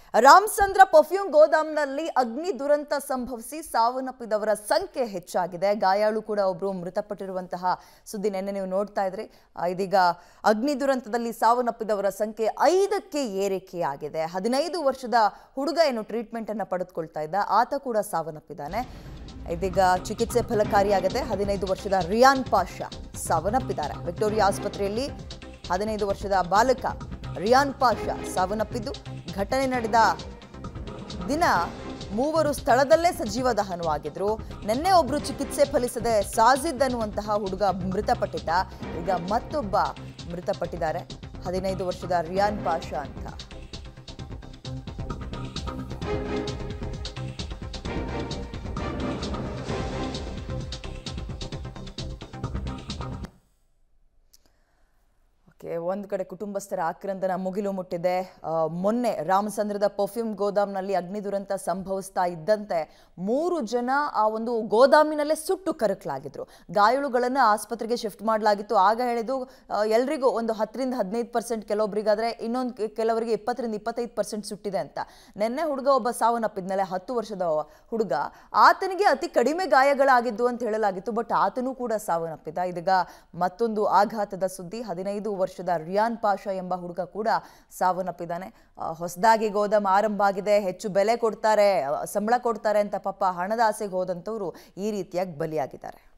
Ramachandra perfume ಗೋದಾಮ್ನಲ್ಲಿ ಅಗ್ನಿ ದುರಂತ ಸಂಭವಿಸಿ ಸಾವನ್ನಪ್ಪಿದವರ ಸಂಖ್ಯೆ ಹೆಚ್ಚಾಗಿದೆ ಗಾಯಾಳು ಕೂಡ ಒಬ್ರು ಮೃತಪಟ್ಟಿರುವಂತಹ ಸುದ್ದಿ ನೆನ್ನೆ ನೀವು ನೋಡ್ತಾ ಇದ್ರಿ ಆ, ಇದೀಗ ಅಗ್ನಿ ದುರಂತದಲ್ಲಿ ಸಾವನ್ನಪ್ಪಿದವರ ಸಂಖ್ಯೆ ಐದಕ್ಕೆ ಏರಿಕೆಯಾಗಿದೆ ಹದಿನೈದು ವರ್ಷದ ಹುಡುಗ ಏನು ಟ್ರೀಟ್ಮೆಂಟ್ ಅನ್ನ ಪಡೆದುಕೊಳ್ತಾ ಇದ್ದ ಆತ ಕೂಡ ಸಾವನ್ನಪ್ಪಿದ್ದಾನೆ ಇದೀಗ ಚಿಕಿತ್ಸೆ ಫಲಕಾರಿಯಾಗಿದೆ ಹದಿನೈದು ವರ್ಷದ ರಿಯಾನ್ ಪಾಷಾ ಸಾವನ್ನಪ್ಪಿದ್ದಾರೆ ವಿಕ್ಟೋರಿಯಾ ಆಸ್ಪತ್ರೆಯಲ್ಲಿ ಹದಿನೈದು ವರ್ಷದ ಬಾಲಕ ರಿಯಾನ್ ಪಾಷಾ ಸಾವನ್ನಪ್ಪಿದ್ದು ಘಟನೆ ನಡೆದ ದಿನ ಮೂವರು ಸ್ಥಳದಲ್ಲೇ ಸಜೀವ ದಹನವಾಗಿದ್ರು ನಿನ್ನೆ ಒಬ್ರು ಚಿಕಿತ್ಸೆ ಫಲಿಸದೆ ಸಾಜಿದ್ ಅನ್ನುವಂತಹ ಹುಡುಗ ಮೃತಪಟ್ಟಿದ್ದ ಈಗ ಮತ್ತೊಬ್ಬ ಮೃತಪಟ್ಟಿದ್ದಾರೆ ಹದಿನೈದು ವರ್ಷದ ರಿಯಾನ್ ಪಾಷಾ ಅಂತ ಓಕೆ ಒಂದು ಕಡೆ ಕುಟುಂಬಸ್ಥರ ಆಕ್ರಂದನ ಮುಗಿಲು ಮುಟ್ಟಿದೆ ಆ, ಮೊನ್ನೆ ರಾಮಚಂದ್ರದ ಪರ್ಫ್ಯೂಮ್ ಗೋದಾಮ್ನಲ್ಲಿ ಅಗ್ನಿ ದುರಂತ ಸಂಭವಿಸ್ತಾ ಇದ್ದಂತೆ ಮೂರು ಜನ ಆ ಒಂದು ಗೋದಾಮಿನಲ್ಲೇ ಸುಟ್ಟು ಕರಕಲಾಗಿದ್ರು ಗಾಯಾಳುಗಳನ್ನು ಆಸ್ಪತ್ರೆಗೆ ಶಿಫ್ಟ್ ಮಾಡಲಾಗಿತ್ತು ಆಗ ಹೇಳಿದ್ದು ಆ, ಎಲ್ರಿಗೂ ಒಂದು ಹತ್ತರಿಂದ ಹದಿನೈದು ಪರ್ಸೆಂಟ್ ಕೆಲವೊಬ್ಬರಿಗಾದ್ರೆ ಇನ್ನೊಂದು ಕೆಲವರಿಗೆ ಇಪ್ಪತ್ತರಿಂದ ಇಪ್ಪತ್ತೈದು ಪರ್ಸೆಂಟ್ ಸುಟ್ಟಿದೆ ಅಂತ ನಿನ್ನೆ ಹುಡುಗ ಒಬ್ಬ ಸಾವನ್ನಪ್ಪಿದ್ನಲೆ ಹತ್ತು ವರ್ಷದ ಹುಡುಗ ಆತನಿಗೆ ಅತಿ ಕಡಿಮೆ ಗಾಯಗಳಾಗಿದ್ದು ಅಂತ ಹೇಳಲಾಗಿತ್ತು ಬಟ್ ಆತನೂ ಕೂಡ ಸಾವನ್ನಪ್ಪಿದ ಇದೀಗ ಮತ್ತೊಂದು ಆಘಾತದ ಸುದ್ದಿ ಹದಿನೈದು ವರ್ಷದ ರಿಯಾನ್ ಪಾಷಾ ಎಂಬ ಹುಡುಗ ಕೂಡ ಸಾವನ್ನಪ್ಪಿದ್ದಾನೆ ಹೊಸದಾಗಿ ಗೋದಾಮ್ ಆರಂಭ ಆಗಿದೆ ಹೆಚ್ಚು ಬೆಲೆ ಕೊಡ್ತಾರೆ ಆ, ಸಂಬಳ ಕೊಡ್ತಾರೆ ಅಂತ ಪಾಪ ಹಣದ ಆಸೆಗೆ ಹೋದಂಥವ್ರು ಈ ರೀತಿಯಾಗಿ ಬಲಿಯಾಗಿದ್ದಾರೆ